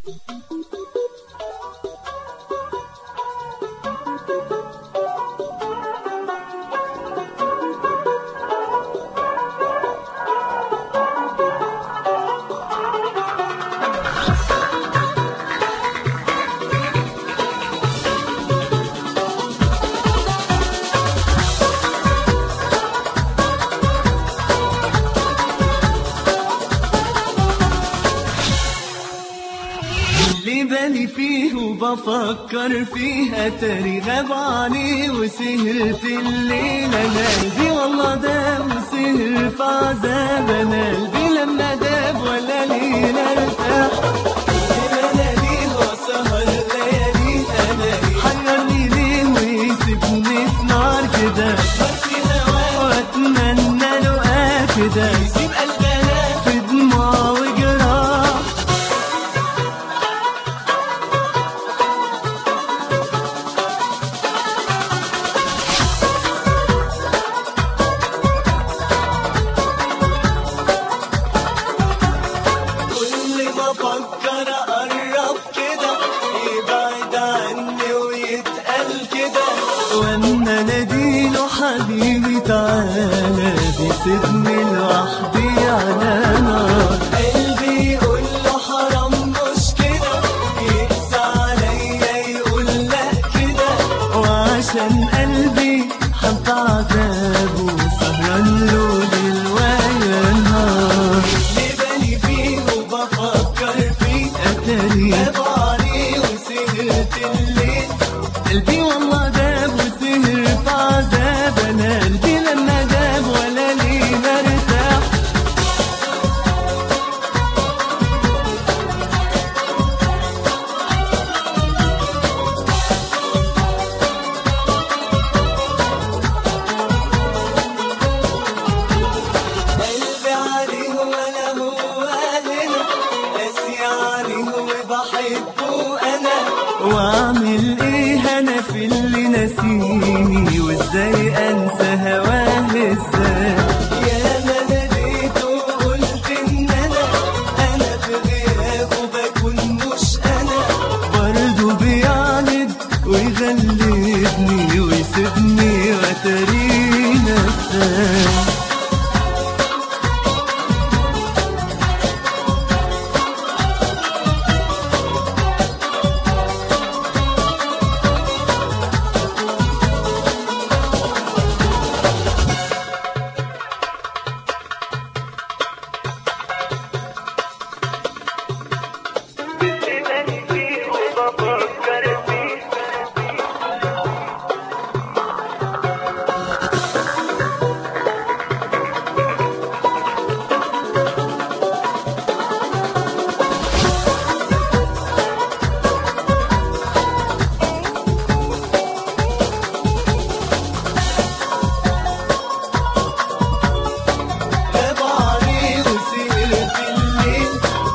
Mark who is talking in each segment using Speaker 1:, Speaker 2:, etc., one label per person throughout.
Speaker 1: اللي بالي فيه وبفكر فيه اتاري غاب عني وسهرت الليلة انا قلبي والله داب وسهر في عذاب انا قلبي لما داب ولا ليلة ارتاح انا ليه وسهر ليالي انا حيرني ليه ويسيبني في نار كده واتمنى له كده يسيب قلبنا في دموع وجراح كل ما افكر اقرب كده يبعد عني ويتقل كده واما ناديله حبيبي تعالى بيسيبني لوحدي على نار قلبي يقول له حرام مش كده يقسى عليا يقول لا كده وعشان قلبي حب عذابه سهران له ليل ونهار اللي بالي فيه وبفكر فيه اتاري ابعري وسهرت الليل قلبي والله داب وسهر في عذاب انا قلبي لما داب ولا ليه مرتاح قلبي عليه ولا هو هنا قاسي عليه وبحبه انا واعمل ايه انا في اللي نسيني وازاي انسى هواه ازاي يا ما ناديته وقلت ان انا انا في غيابه بكون مش انا برضه بيعند ويغلبني ويسيبني وتريني نساه بعري وسهرت الليل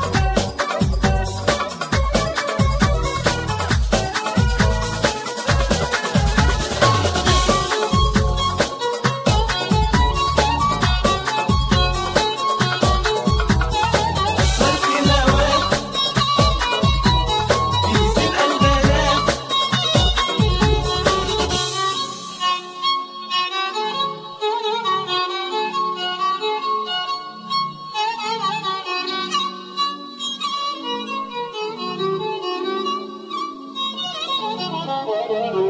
Speaker 1: صرت الهواك يسيب قلبنا
Speaker 2: Thank you.